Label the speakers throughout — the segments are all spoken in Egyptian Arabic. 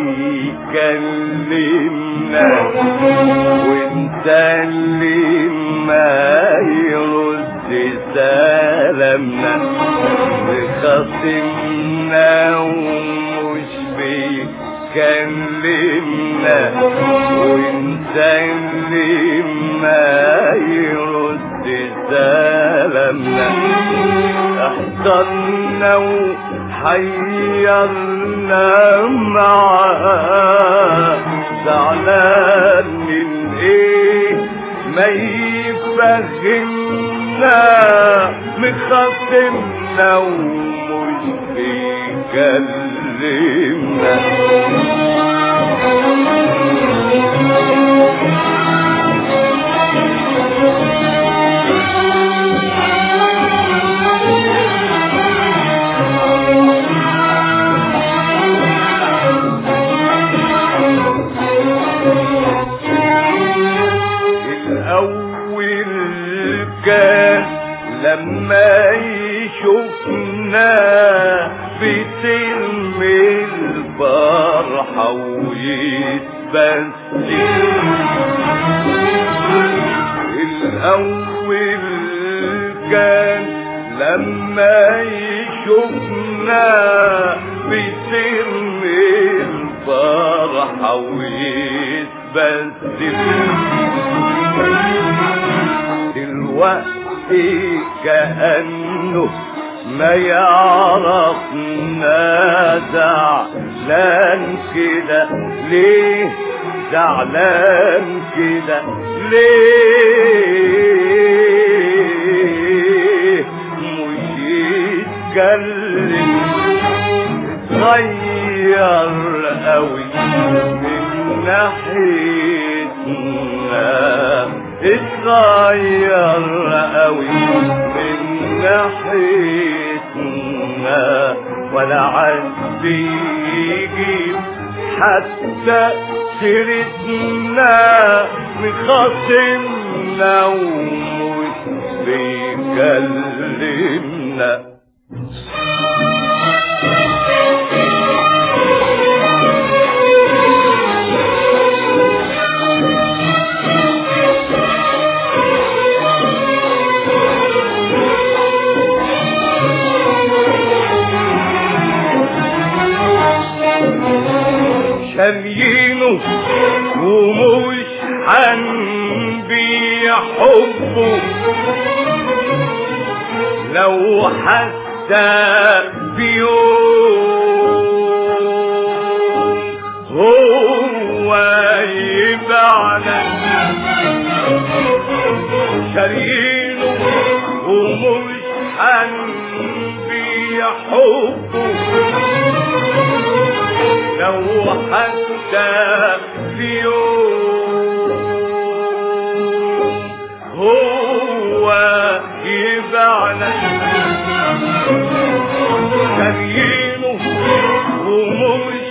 Speaker 1: بيكلمنا وانت اللي ما يرد سلامنا بخصمنا ومش بيكلمنا وانت اللي ما يرد سلامنا احضرنا وحيرنا معاه زعلان من ايه ما يفهمنا مخصمنا ومش بيكلمنا الأول كان لما يشوفنا بتلم الفرحة ويتبسم الأول كان لما يشوفنا بتلم الفرحة ويتبسم دلوقتي كأنه ما يعرفنا زعلان كده ليه زعلان كده ليه مش يتكلم اتغير قوي من ناحيتنا اتغير قوي من ناحيتنا ولا عاد يجيب حتى سيرتنا مخاصمنا ومش بيكلمنا شاريينه ومش هنبيع حبه لو حتى في يوم هو يبعنا شاريينه ومش هنبيع حبه لو حتى في يوم هو يبعنا شاريينه ومش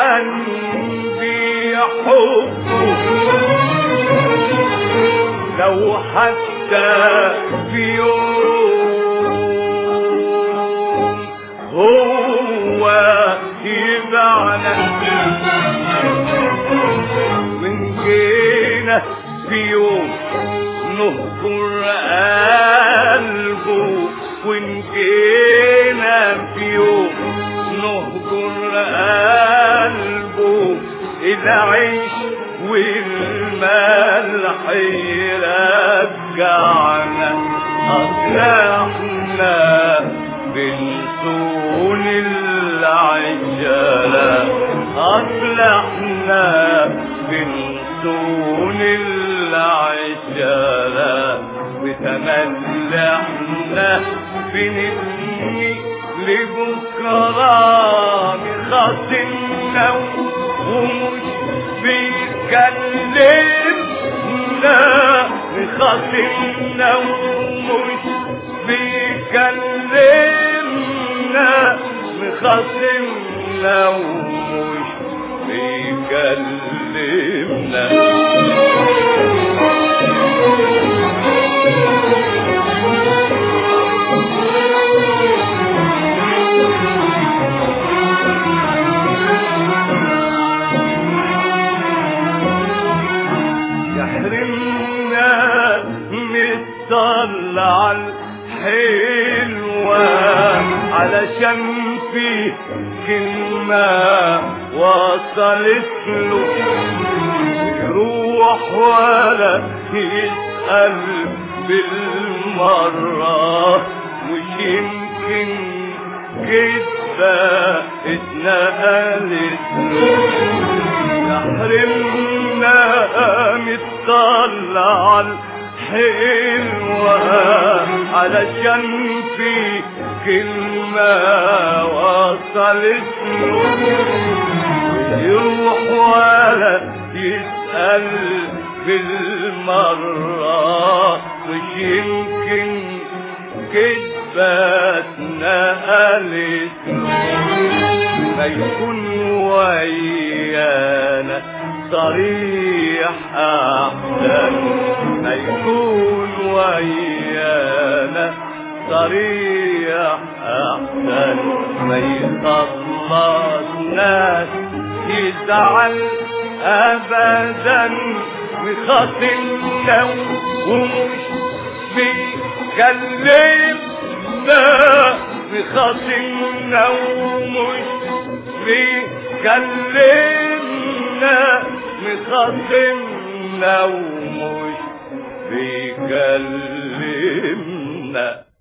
Speaker 1: هنبيع حبه لو حتى في يوم هو يبعنا من جينا في يوم نهجر قلبه وان جينا في يوم نهجر قلبه العيش والملح يرجعنا أصلحنا بنسون العجلة أصلحنا بنسون العجلة وتملحنا بنبني لبكرة بخاطرنا ومش بيكلمنا بخاطرنا ومش بيكلمنا بخاطرنا ومش بيكلمنا طلع الحلوة علشان في كلمة وصلت له يروح ولا يسأل بالمرة مش يمكن كده اتنقلت يحرمنا مطلع الحلوة علشان في كلمة وصلت له يروح ولا يسأل بالمرة مش يمكن كذبة نقلت ما يكون ويانا صريح أحسن ما يكون ويانا صريح أحسن ما يخلص ناس يزعل أبدا وخاطرنا ومش بيكلمنا بخاطرنا ومش بيكلمنا بخاطرنا ومش بيكلمنا